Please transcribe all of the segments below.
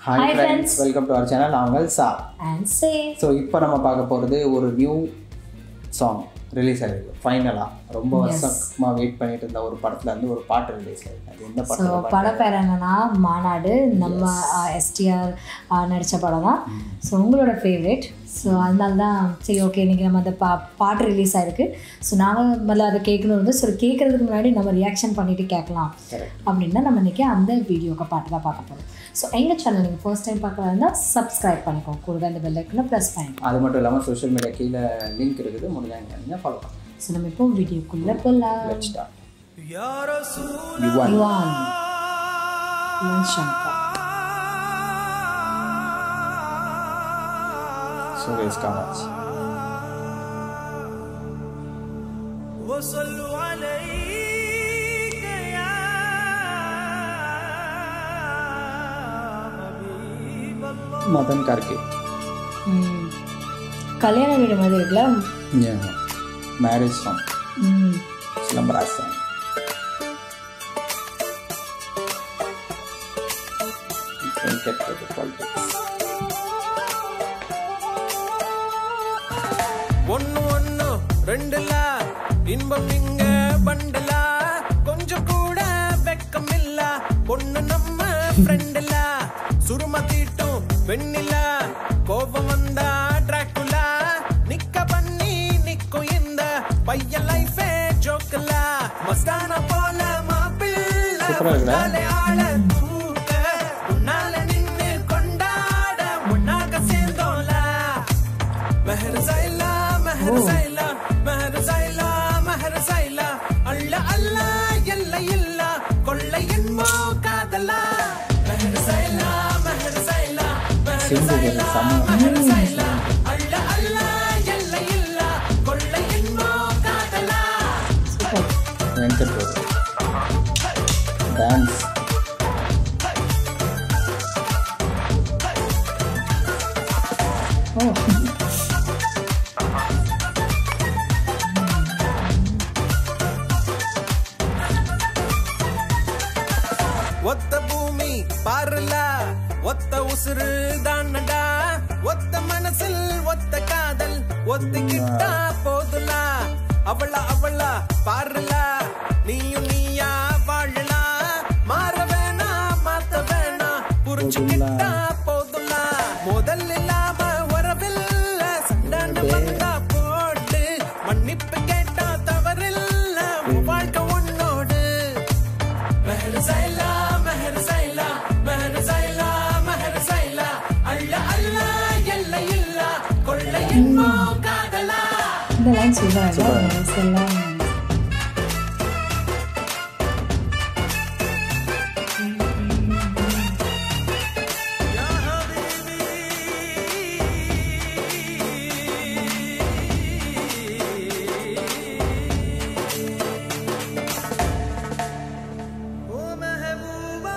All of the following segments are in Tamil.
Hi Hi friends welcome to our channel நாங்கள் சா அண்ட் சே ஸோ இப்போ நம்ம பார்க்க போகிறது ஒரு நியூ சாங் ரிலீஸ் ஆகிருக்கு ஃபைனலாக ரொம்ப வருஷமாக வெயிட் பண்ணிட்டு இருந்த ஒரு படத்துல இருந்து ஒரு பாட்டு ரிலீஸ் ஆகிருக்கு அது எந்த ஸோ படத்தில் படம் பேர் என்னன்னா மாநாடு நம்ம எஸ்டிஆர் நடித்த படம் தான் ஸோ உங்களோட ஃபேவரேட் ஸோ அதனால தான் சரி ஓகே இன்றைக்கி நம்ம அந்த பா பாட்டு ரிலீஸ் ஆயிருக்கு ஸோ நாங்கள் முதல்ல அதை கேட்கணும் வந்து ஸோ கேட்குறதுக்கு முன்னாடி நம்ம ரியாக்ஷன் பண்ணிட்டு கேட்கலாம் Correct. அப்படின்னா நம்ம இன்றைக்கி அந்த வீடியோக்கு பாட்டு தான் பார்க்க போகிறோம் ஸோ எங்கள் சேனல் நீங்கள் ஃபர்ஸ்ட் டைம் பார்க்கறதா இருந்தால் சப்ஸ்கிரைப் பண்ணிக்கோங்க கூடவே அந்த பெல் ஐக்கனை ப்ரெஸ் பண்ணிக்கோங்க அது மட்டும் இல்லாமல் சோஷியல் மீடியா கீழே லிங்க் இருக்குது முடிஞ்சாங்க நீங்கள் ஃபாலோ பண்ணுங்க ஸோ நம்ம இப்போ வீடியோக்குள்ளே போகலாம் லெட் ஸ்டார்ட் யுவன் யுவான் யுவன் சங்கர் சுரேஷ் காமாட்சி وصلوا عليك يا حبيب الله மதன் கார்கே ம். கல்யாண வீடு மாதிரி இருக்குல்ல மேரேஜ் சாங் ம். சிலம்பராஜ் சாங் பாலிடிக்ஸ் ஒண்ணு ஒண்ணு ரெண்டுல இன்பம் இங்க பண்டல கொஞ்சம் கூட வெக்கம் இல்ல பொண்ணு நம்ம ஃப்ரெண்டுல சுரும தீட்டும் வெண்ணில கோபம் வந்தா டிராக்குலா நிக்க பண்ணி நிக்கும் இந்த பையன் லைஃபே ஜோக்கல மஸ்தான போல மாப்பிள்ள சூப்பரா இருக்குடா. உன்னாலே ஆள தூக்க உன்னால நின்னு கொண்டாட உன்னாக சேர்ந்தோல மெஹர் சைலா மெஹர் சைலா மெஹர் சைலா மெஹர் சைலா அல்ல அல்ல எல்ல இல்ல கொள்ளை என்போ காதலா மெஹர் சைலா மெஹர் சைலா மெஹர் சிந்துகிறது செம்ம மெஹர் சைலா அல்ல அல்ல எல்ல இல்ல கொள்ளை என்போ காதலா சூப்பர் வெங்கட் பிரபு டான்ஸ் ஓ ஒத்த பூமி பாருல ஒத்த உசுறு தானடா ஒத்த மனசில் ஒத்த காதல் ஒத்திக்கிட்டா போதுல அவள அவள பாருல நீயும் நீயா வாழலா மாற வேணா மாத்த வேணா புரிஞ்சுக்கிட்டா போதுல முதல் இல்லாம உறவில்ல சண்டாண்டு வந்தா போட்டு மன்னிப்பு கேட்டா தவறில்ல உன் வாழ்க்கை உன்னோடு மெஹர் சைலா மெஹர் சைலா மெஹர் சைலா மெஹர் சைலா அல்ல அல்ல எல்ல இல்ல கொள்ளை என்போ காதலா இந்த லைன் சூப்பராக இல்லை எல்லாம் யா ஹபீபி ஓ மெஹபூபா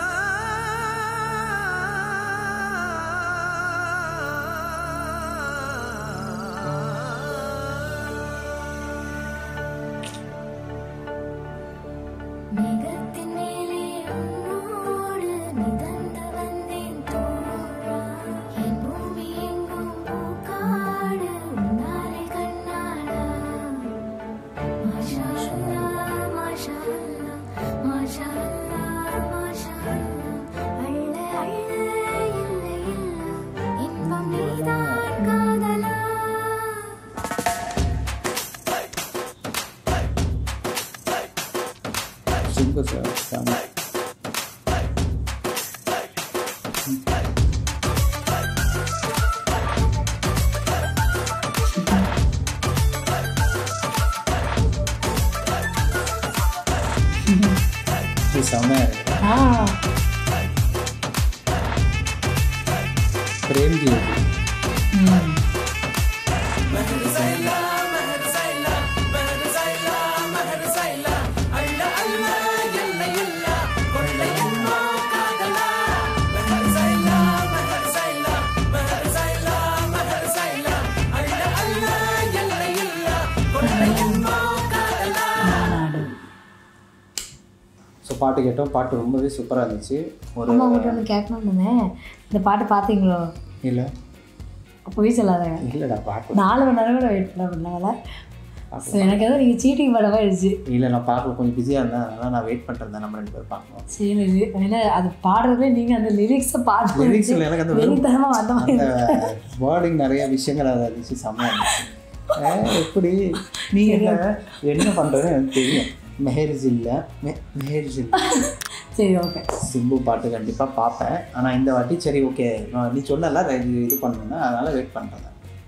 மேகத்தின் மேலே உன்னோடு மிதந்து வந்தேன் தோன்றா என் பூமி எங்கும் பூக்காடு உன்னாலே கண்ணாடா மாஷா அல்லாஹ் மாஷா அல்லாஹ் மாஷா அல்லாஹ் மாஷா அல்லாஹ் அள்ள அள்ள இல்லை இல்ல இன்பம் நீதான் காதலா சிம்பு சார் சாங் இது செம்மையா இருக்கு ஆ பிரேம்ஜி ம். மெஹர் சைலா மெஹர் சைலா மெஹர் சைலா மெஹர் சைலா அல்ல அல்ல எல்ல இல்ல கொள்ளை என்போ காதலா மெஹர் சைலா மெஹர் சைலா மெஹர் சைலா மெஹர் சைலா அல்ல அல்ல எல்ல இல்ல கொள்ளை என்போ காதலா மாநாடு ஸோ பாட்டு கேட்டோம் பாட்டு ரொம்பவே சூப்பராக இருந்துச்சு ஒரு அம்மா உங்கள்கிட்ட ஒன்று கேட்கணும்னு இந்த பாட்டு பார்த்தீங்களோ இல்லை பொய் சொல்லாத இல்லைடா பாட்டு நாலு மணி நேரம் கூட வெயிட் பண்ண முடியல ஸோ எனக்கு ஏதோ நீங்கள் சீட்டிங் படமாக இருந்துச்சு இல்லை நான் பார்க்கல கொஞ்சம் பிஸியாக இருந்தேன் அதனால் நான் வெயிட் பண்ணிட்டு நம்ம ரெண்டு பேரும் பார்க்கணும் சரி ஏன்னா அது பாடுறதுல நீங்கள் அந்த லிரிக்ஸை பாட்டு லிரிக்ஸ் இல்லை எனக்கு அந்த வெறும் வெறித்தனமாக வந்த மாதிரி அந்த வேர்டிங் நிறைய விஷயங்கள் அதை இருந்துச்சு செம்மையாக இருந்துச்சு ஏ, எப்படி நீ என்ன என்ன பண்ணுறதுன்னு எனக்கு தெரியும் மெஹேரிஸ் இல்லை மெ மெஹேரிஸ் இல்லை சரி ஓகே சிம்பு பாட்டு கண்டிப்பாக பார்ப்பேன் ஆனால் இந்த வாட்டி சரி ஓகே நீ சொன்னல இது இது பண்ணணும்னா அதனால் வெயிட் பண்ணுறேன்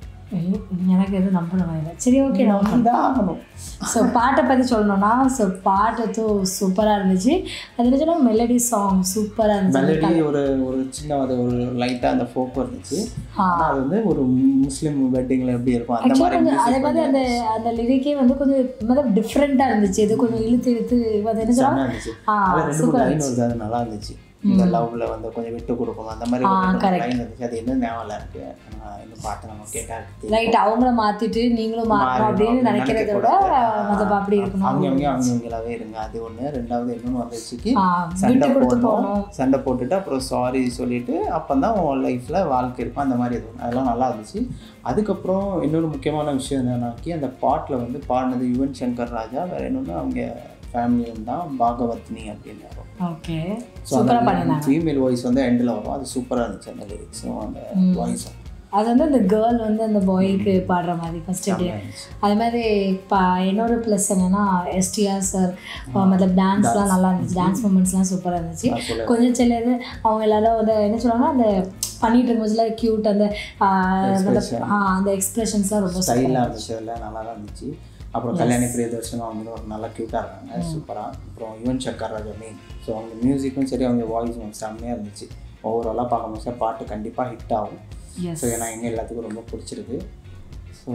எனக்கு எதுவும் நம்பணும் இல்லை சரி ஓகே நான் தான் ஆகணும் ஸோ பாட்டை பற்றி சொல்லணும்னா ஸோ பாட்டு தூ சூப்பராக இருந்துச்சு அது என்ன சொன்னால் மெலடி சாங் சூப்பராக இருந்துச்சு மெலடி ஒரு ஒரு சின்ன அது ஒரு லைட்டாக அந்த ஃபோக் இருந்துச்சு ஆனால் அது வந்து ஒரு முஸ்லீம் வெட்டிங்கில் எப்படி இருக்கும் அந்த ஆக்சுவலாக மாதிரி கொஞ்சம் அதே music மாதிரி அந்த அந்த லிரிக்கே வந்து கொஞ்சம் மொதல் டிஃப்ரெண்ட்டாக இருந்துச்சு இது கொஞ்சம் இழுத்து இழுத்து அது என்ன செம்மையா சொல்லுவாங்க இருந்துச்சு ஆ அதில் ரெண்டு மூணு லைன் வருது அது நல்லா இருந்துச்சு இந்த லவ்ல வந்து கொஞ்சம் விட்டு கொடுக்கணும் அந்த மாதிரி ஒரு ரெண்டு மூணு லைன் இருந்துச்சு அது என்ன ஞாபகம் இருக்கு ஆனால் இந்த பாட்டு நம்ம கேட்டா தெரியும். ரைட் அவங்கள மாற்றிட்டு நீங்களும் மாறணும் அப்படின்னு மாறணும் நினைக்கிறத விட நினைக்கக்கூடாது. மொதல் அப்படி இருக்கணும் அவங்கவங்க அவங்கவங்களாவே இருங்க அது ஒன்று ரெண்டாவது இன்னொன்று வந்துச்சுக்கு ஆ, சண்டை விட்டு கொடுத்து போடணும் போகணும் சண்டை போட்டுட்டு அப்புறம் சாரி சொல்லிட்டு அப்போ தான் உன் லைஃப்பில் வாழ்க்கை இருக்கும் அந்த மாதிரி இது அதெல்லாம் நல்லா இருந்துச்சு அதுக்கப்புறம் இன்னொரு முக்கியமான விஷயம் என்னன்னாக்கி அந்த பாட்டில் வந்து பாடினது யுவன் சங்கர் ராஜா வேற இன்னொன்று அவங்க ஃபேமிலியும் தான் பாகவத்னி அப்படின்னு வரும் ஓகே ஸோ சூப்பராக அந்த பண்ணியிருந்தாங்க ஃபீமேல் வாய்ஸ் வந்து எண்டில் வரும் அது சூப்பராக இருந்துச்சு அந்த லிரிக்ஸும் அந்த வாய்ஸும் அது வந்து அந்த கேர்ள் வந்து அந்த பாய்க்கு பாடுற மாதிரி ஃபர்ஸ்ட் டே அது மாதிரி பா இன்னொரு ப்ளஸ் என்னன்னா எஸ்டிஆர் சார் மத்தப் டான்ஸ்லாம் நல்லா இருந்துச்சு டான்ஸ் மூமெண்ட்ஸ்லாம் சூப்பராக இருந்துச்சு நான் சொல்ல கொஞ்சம் சில இது அவங்க எல்லாரும் வந்து என்ன சொல்லுவாங்க அந்த பண்ணிட்டு இருக்கும்போதுல க்யூட் அந்த ஆ, Expression. ஆ, அந்த எக்ஸ்பிரஷன்ஸ்லாம் ரொம்ப ஸ்டைலாக இருந்துச்சு அதில் நல்லா தான் இருந்துச்சு அப்புறம் கல்யாணி பிரியதர்ஷனும் அவங்க ஒரு நல்லா க்யூட்டாக இருக்காங்க சூப்பராக அப்புறம் யுவன் சங்கர் ராஜா மெயின் ஸோ அவங்க மியூசிக்கும் சரி அவங்க வாய்ஸும் செம்மையாக இருந்துச்சு ஓவராலாக பார்க்கும்போது பாட்டு கண்டிப்பாக ஹிட் ஆகும் எஸ் ஸோ ஏன்னா எங்கள் எல்லாத்துக்கும் ரொம்ப பிடிச்சிருக்கு ஸோ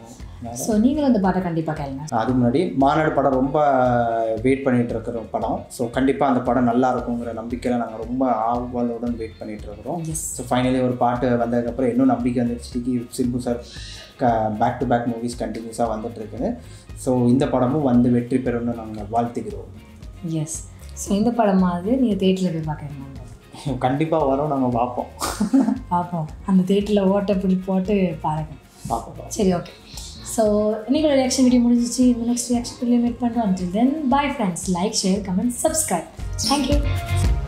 ஸோ நீங்களும் அந்த பாட்டை கண்டிப்பாக கேளுங்க அதுக்கு முன்னாடி மாநாடு படம் ரொம்ப வெயிட் பண்ணிட்டு இருக்கிற படம் ஸோ கண்டிப்பாக அந்த படம் நல்லா இருக்குங்கிற நம்பிக்கையில் நாங்கள் ரொம்ப ஆவலுடன் வெயிட் பண்ணிட்டு இருக்கிறோம் எஸ் ஸோ ஃபைனலி ஒரு பாட்டு வந்ததுக்கப்புறம் இன்னும் நம்பிக்கை வந்துடுச்சு சிம்பு சார் க பேக் டு பேக் மூவிஸ் கண்டினியூஸாக வந்துட்டு இருக்குது ஸோ இந்த படமும் வந்து வெற்றி பெறும்னு நாங்கள் வாழ்த்துக்கிறோம் எஸ் ஸோ இந்த படம் மாதிரி நீங்கள் தேட்டரில் போய் பார்க்குறீங்க கண்டிப்பாக வரும் நாங்கள் பார்ப்போம் பார்ப்போம் அந்த தேட்டரில் ஓட்ட பிடி போட்டு பாருங்க பார்ப்போம் சரி ஓகே ஸோ இன்னைக்கு ரியாக்ஷன் வீடியோ முடிஞ்சிச்சு இந்த நெக்ஸ்ட் ரியாக்ஷன் வீடியோ மேக் பண்ணுறோம் then bye friends like share comment subscribe thank you